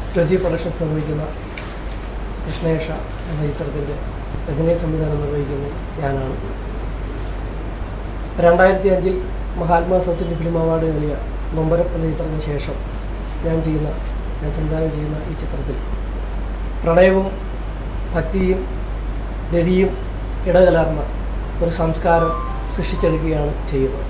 twenty productions നിർവഹിക്കുന്ന കൃഷ്ണേഷ എന്ന ചിത്രത്തിൻ്റെ രചനയെ സംവിധാനം നിർവഹിക്കുന്നത് ഞാനാണ് രണ്ടായിരത്തി അഞ്ചിൽ Mahatma south Indian film award നേടിയ നൊമ്പരം എന്ന ചിത്രത്തിന് ശേഷം ഞാൻ ചെയ്യുന്ന ഞാൻ സംവിധാനം ചെയ്യുന്ന ഈ ചിത്രത്തിൽ പ്രണയവും ഭക്തിയും രതിയും ഇടകലർന്ന ഒരു സംസ്കാരം സൃഷ്ടിച്ചെടുക്കുകയാണ് ചെയ്യുന്നത്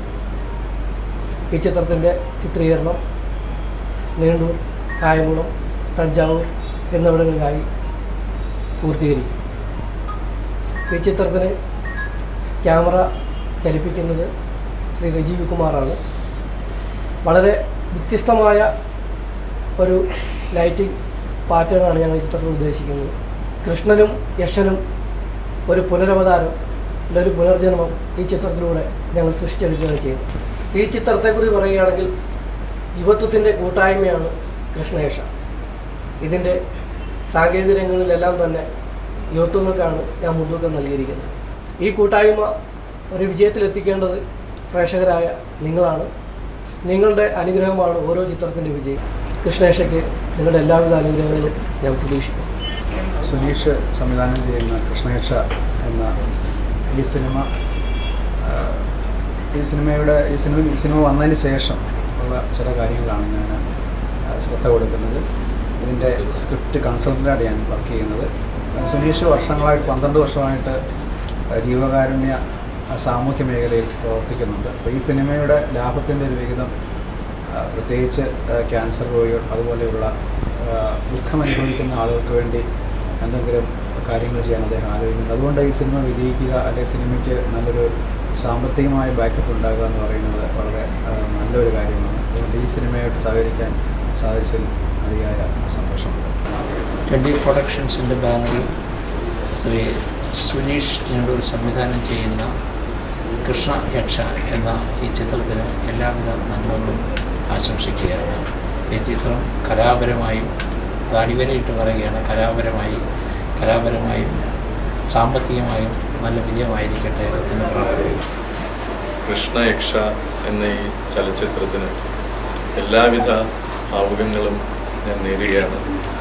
ഈ ചിത്രത്തിൻ്റെ ചിത്രീകരണം നീണ്ടൂർ കായംകുളം തഞ്ചാവൂർ എന്നിവിടങ്ങളിലായി പൂർത്തീകരിക്കും ഈ ചിത്രത്തിന് ക്യാമറ ചലിപ്പിക്കുന്നത് ശ്രീ രജീവ് കുമാറാണ് വളരെ വ്യത്യസ്തമായ ഒരു ലൈറ്റിംഗ് പാറ്റേണാണ് ഞങ്ങൾ ഈ ചിത്രത്തിൽ ഉദ്ദേശിക്കുന്നത് കൃഷ്ണനും യശനും ഒരു പുനരവതാരം അല്ല ഒരു പുനർജന്മം ഈ ചിത്രത്തിലൂടെ ഞങ്ങൾ സൃഷ്ടിച്ചെടുക്കുകയാണ് ചെയ്യുന്നത് ഈ ചിത്രത്തെക്കുറിച്ച് പറയുകയാണെങ്കിൽ യുവത്വത്തിൻ്റെ കൂട്ടായ്മയാണ് കൃഷ്ണേഷ ഇതിൻ്റെ സാങ്കേതിക രംഗങ്ങളിലെല്ലാം തന്നെ യുവത്വങ്ങൾക്കാണ് ഞാൻ മുൻതൂക്കം നൽകിയിരിക്കുന്നത് ഈ കൂട്ടായ്മ ഒരു വിജയത്തിലെത്തിക്കേണ്ടത് പ്രേക്ഷകരായ നിങ്ങളാണ് നിങ്ങളുടെ അനുഗ്രഹമാണ് ഓരോ ചിത്രത്തിൻ്റെ വിജയം കൃഷ്ണേഷയ്ക്ക് നിങ്ങളുടെ എല്ലാവിധ അനുഗ്രഹങ്ങളും ഞാൻ പ്രതീക്ഷിക്കുന്നു സുനീഷ് സംവിധാനം ചെയ്യുന്ന കൃഷ്ണേഷ എന്ന ഈ സിനിമ ആ, ഈ സിനിമയുടെ ഈ സിനിമ ഈ സിനിമ വന്നതിന് ശേഷം ഉള്ള ചില കാര്യങ്ങളാണ് ഞാൻ ആ, ശ്രദ്ധ കൊടുക്കുന്നത് ഇതിൻ്റെ സ്ക്രിപ്റ്റ് കൺസൾട്ടൻ്റാണ് ഞാൻ വർക്ക് ചെയ്യുന്നത് ആ, സുനീഷ് വർഷങ്ങളായിട്ട് പന്ത്രണ്ട് വർഷമായിട്ട് ആ, ജീവകാരുണ്യ ആ, സാമൂഹ്യ മേഖലയിൽ പ്രവർത്തിക്കുന്നുണ്ട് അപ്പോൾ ഈ സിനിമയുടെ ലാഭത്തിൻ്റെ ഒരു വിഹിതം ആ, പ്രത്യേകിച്ച് ആ, ക്യാൻസർ രോഗികൾ അതുപോലെയുള്ള ആ, ദുഃഖമനുഭവിക്കുന്ന ആളുകൾക്ക് വേണ്ടി എന്തെങ്കിലും കാര്യങ്ങൾ ചെയ്യാൻ അദ്ദേഹം ആലോചിക്കുന്നുണ്ട് അതുകൊണ്ട് ഈ സിനിമ വിജയിക്കുക അല്ലെങ്കിൽ സിനിമയ്ക്ക് നല്ലൊരു സാമ്പത്തികമായ ബാക്കപ്പ് ഉണ്ടാകുക എന്ന് പറയുന്നത് വളരെ ആ, നല്ലൊരു കാര്യമാണ് അതുകൊണ്ട് ഈ സിനിമയായിട്ട് സഹകരിക്കാൻ സാധിച്ചതിൽ അതിയായ സന്തോഷമുണ്ട് ട്വൻറ്റി പ്രൊഡക്ഷൻസിൻ്റെ ബാനറിൽ ശ്രീ സുനീഷ് നീണ്ടൂർ സംവിധാനം ചെയ്യുന്ന കൃഷ്ണ യക്ഷ എന്ന ഈ ചിത്രത്തിന് എല്ലാവിധ നന്മകളും ആശംസിക്കുകയാണ് ഈ ചിത്രം കലാപരമായും അത് അടിവരയിട്ട് പറയുകയാണ് കലാപരമായി കലാപരമായും സാമ്പത്തികമായും നല്ല വിജയമായിരിക്കട്ടെ എന്ന് പ്രാർത്ഥിക്കുന്നു കൃഷ്ണയക്ഷ എന്ന ഈ ചലച്ചിത്രത്തിന് എല്ലാവിധ ഭാവുകങ്ങളും ഞാൻ നേരുകയാണ്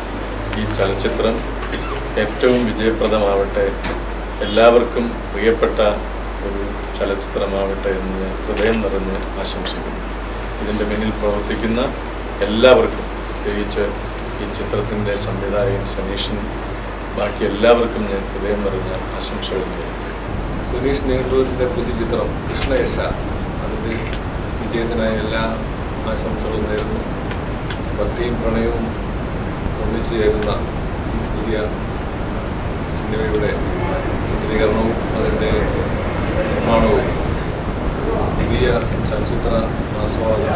ഈ ചലച്ചിത്രം ഏറ്റവും വിജയപ്രദമാവട്ടെ എല്ലാവർക്കും പ്രിയപ്പെട്ട ഒരു ചലച്ചിത്രമാവട്ടെ എന്ന് ഞാൻ ഹൃദയം നിറഞ്ഞ് ആശംസിക്കുന്നു ഇതിൻ്റെ പിന്നിൽ പ്രവർത്തിക്കുന്ന എല്ലാവർക്കും പ്രത്യേകിച്ച് ഈ ചിത്രത്തിൻ്റെ സംവിധായകൻ സനീഷൻ ബാക്കി എല്ലാവർക്കും ഞാൻ ഹൃദയം നിറഞ്ഞ ആശംസകൾ നേരുന്നു സുനീഷ് നീണ്ടൂരിൻ്റെ പുതിയ ചിത്രം കൃഷ്ണയക്ഷ അതിൻ്റെ വിജയത്തിനായി എല്ലാ ആശംസകളും നേരുന്നു ഭക്തിയും പ്രണയവും ഒന്നിച്ചു ചേരുന്ന ഈ പുതിയ സിനിമയുടെ ചിത്രീകരണവും അതിൻ്റെ നിർമ്മാണവും പുതിയ ചലച്ചിത്ര ആസ്വാദന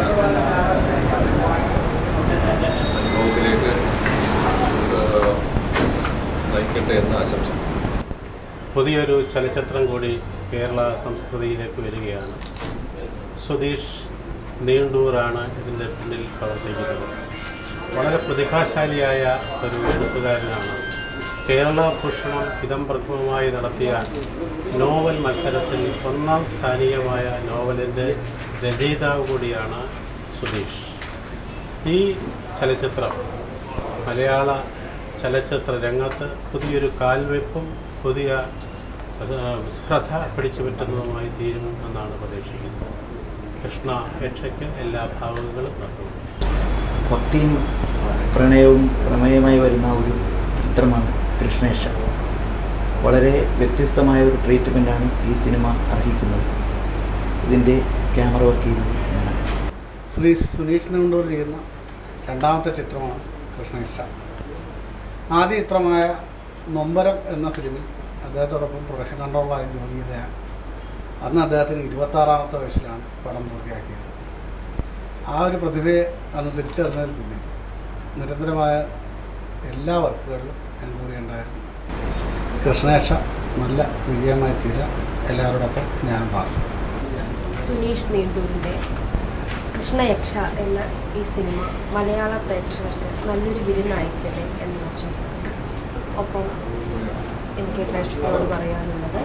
അനുഭവത്തിലേക്ക് ഏഹ്, നയിക്കട്ടെ എന്ന് ആശംസിക്കുന്നു പുതിയൊരു ചലച്ചിത്രം കൂടി കേരള സംസ്കൃതിയിലേക്ക് വരികയാണ് സുധീഷ് നീണ്ടൂറാണ് ഇതിൻ്റെ പിന്നിൽ പ്രവർത്തിക്കുന്നത് വളരെ പ്രതിഭാശാലിയായ ഒരു എഴുത്തുകാരനാണ് കേരള ഭൂഷണം ഇതം പ്രഥമമായി നടത്തിയ നോവൽ മത്സരത്തിൽ ഒന്നാം സ്ഥാനീയമായ നോവലിൻ്റെ രചയിതാവ് കൂടിയാണ് സുധീഷ് ഈ ചലച്ചിത്രം മലയാള ചലച്ചിത്ര രംഗത്ത് പുതിയൊരു കാൽവെപ്പും പുതിയ ഏഹ്, ശ്രദ്ധ പിടിച്ചു പറ്റുന്നതുമായി തീരും എന്നാണ് പ്രതീക്ഷിക്കുന്നത് കൃഷ്ണ യക്ഷയ്ക്ക് എല്ലാ ഭാവങ്ങളും നൽകുന്നു ഭക്തിയും പ്രണയവും പ്രമേയമായി വരുന്ന ഒരു ചിത്രമാണ് കൃഷ്ണേഷ വളരെ വ്യത്യസ്തമായ ഒരു ട്രീറ്റ്മെൻറ്റാണ് ഈ സിനിമ അർഹിക്കുന്നത് ഇതിൻ്റെ ക്യാമറ വർക്ക് ചെയ്യുന്നത് ഞാനാണ് ശ്രീ സുനീഷ് നീണ്ടൂർ ചെയ്യുന്ന രണ്ടാമത്തെ ചിത്രമാണ് കൃഷ്ണേഷ ആദ്യ ചിത്രമായ നൊമ്പരം എന്ന ഫിലിമിൽ അദ്ദേഹത്തോടൊപ്പം പ്രൊഡക്ഷൻ കൺട്രോളായി ജോലി ചെയ്തതാണ് അന്ന് അദ്ദേഹത്തിന് ഇരുപത്താറാമത്തെ വയസ്സിലാണ് പടം പൂർത്തിയാക്കിയത് ആ ഒരു പ്രതിഭയെ അന്ന് തിരിച്ചറിഞ്ഞതിൽ പിന്നെ നിരന്തരമായ എല്ലാ വർക്കുകളിലും ഞാൻ കൂടെ ഉണ്ടായിരുന്നു കൃഷ്ണേഷ നല്ല വിജയമായി തീരാൻ എല്ലാവരോടൊപ്പം ഞാനും പ്രാർത്ഥിക്കുന്നു സുനീഷ് നീണ്ടൂരിൻ്റെ കൃഷ്ണയക്ഷ എന്ന ഈ സിനിമ മലയാള പ്രേക്ഷകർക്ക് നല്ലൊരു വിരുന്നായിരിക്കട്ടെ എന്ന് ആശംസിക്കുന്നു ഒപ്പം എനിക്ക് പ്രേക്ഷകരോട് പറയാനുള്ളത്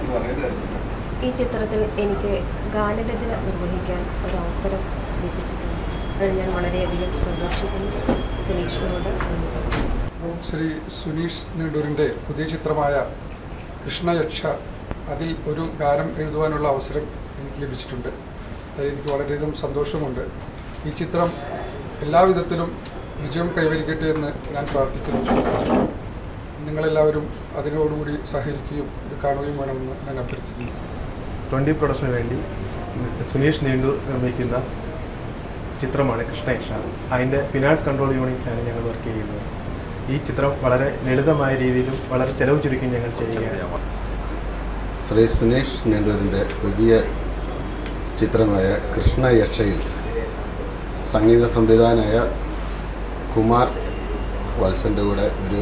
ഈ ചിത്രത്തിൽ എനിക്ക് ഗാനരചന നിർവഹിക്കാൻ ഒരു അവസരം ലഭിച്ചിട്ടുണ്ട് അതിൽ ഞാൻ വളരെയധികം സന്തോഷിക്കുന്നു സുനീഷിനോട് നന്ദി പറയുന്നു ശ്രീ സുനീഷ് നീണ്ടൂരിൻ്റെ പുതിയ ചിത്രമായ കൃഷ്ണയക്ഷ അതിൽ ഒരു ഗാനം എഴുതുവാനുള്ള അവസരം എനിക്ക് ലഭിച്ചിട്ടുണ്ട് അത് എനിക്ക് വളരെയധികം സന്തോഷമുണ്ട് ഈ ചിത്രം എല്ലാവിധത്തിലും വിജയം കൈവരിക്കട്ടെ എന്ന് ഞാൻ പ്രാർത്ഥിക്കുന്നു നിങ്ങളെല്ലാവരും അതിനോടുകൂടി സഹകരിക്കുകയും ഇത് കാണുകയും വേണമെന്ന് ഞാൻ അഭ്യർത്ഥിക്കുന്നു ട്വൻ്റി പ്രൊഡക്ഷന് വേണ്ടി സുനീഷ് നീണ്ടൂർ നിർമ്മിക്കുന്ന ചിത്രമാണ് കൃഷ്ണയക്ഷ അതിൻ്റെ ഫിനാൻസ് കൺട്രോൾ യൂണിറ്റിലാണ് ഞങ്ങൾ വർക്ക് ചെയ്യുന്നത് ഈ ചിത്രം വളരെ ലളിതമായ രീതിയിലും വളരെ ചെലവ് ചുരുക്കി ഞങ്ങൾ ചെയ്യുകയാണ് ശ്രീ സുനീഷ് നെല്ലൂരിൻ്റെ പുതിയ ചിത്രമായ കൃഷ്ണയക്ഷയിൽ സംഗീത സംവിധാനായ കുമാർ വത്സൻ്റെ കൂടെ ഒരു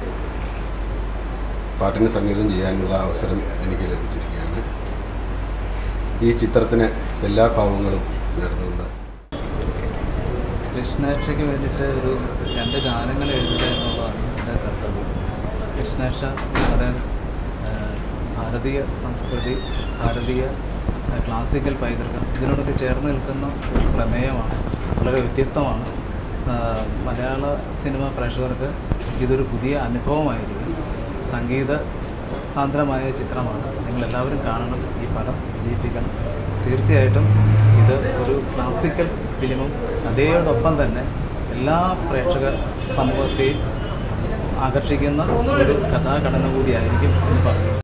പാട്ടിന് സംഗീതം ചെയ്യാനുള്ള അവസരം എനിക്ക് ലഭിച്ചിരിക്കുകയാണ് ഈ ചിത്രത്തിന് എല്ലാ ഭാവങ്ങളും നേർന്നുകൊണ്ട് കൃഷ്ണേക്ഷയ്ക്ക് വേണ്ടിയിട്ട് ഒരു രണ്ട് ഗാനങ്ങൾ എഴുതുക എന്നുള്ളതാണ് എൻ്റെ കർത്തവ്യം കൃഷ്ണേക്ഷ വളരെ ആ, ഭാരതീയ സംസ്കൃതി ഭാരതീയ ആ, ക്ലാസിക്കൽ പൈതൃകം ഇതിനോടൊക്കെ ചേർന്ന് നിൽക്കുന്ന ഒരു പ്രമേയമാണ് വളരെ വ്യത്യസ്തമാണ് ആ, മലയാള സിനിമ പ്രേക്ഷകർക്ക് ഇതൊരു പുതിയ അനുഭവമായിരിക്കും സംഗീത സാന്ദ്രമായ ചിത്രമാണ് നിങ്ങളെല്ലാവരും കാണണം ഈ പടം വിജയിപ്പിക്കണം തീർച്ചയായിട്ടും ഇത് ഒരു ക്ലാസിക്കൽ ഫിലിമും അതേയോടൊപ്പം തന്നെ എല്ലാ പ്രേക്ഷക സമൂഹത്തെയും ആകർഷിക്കുന്ന ഒരു കഥാഘടന കൂടിയായിരിക്കും എന്ന് പറഞ്ഞു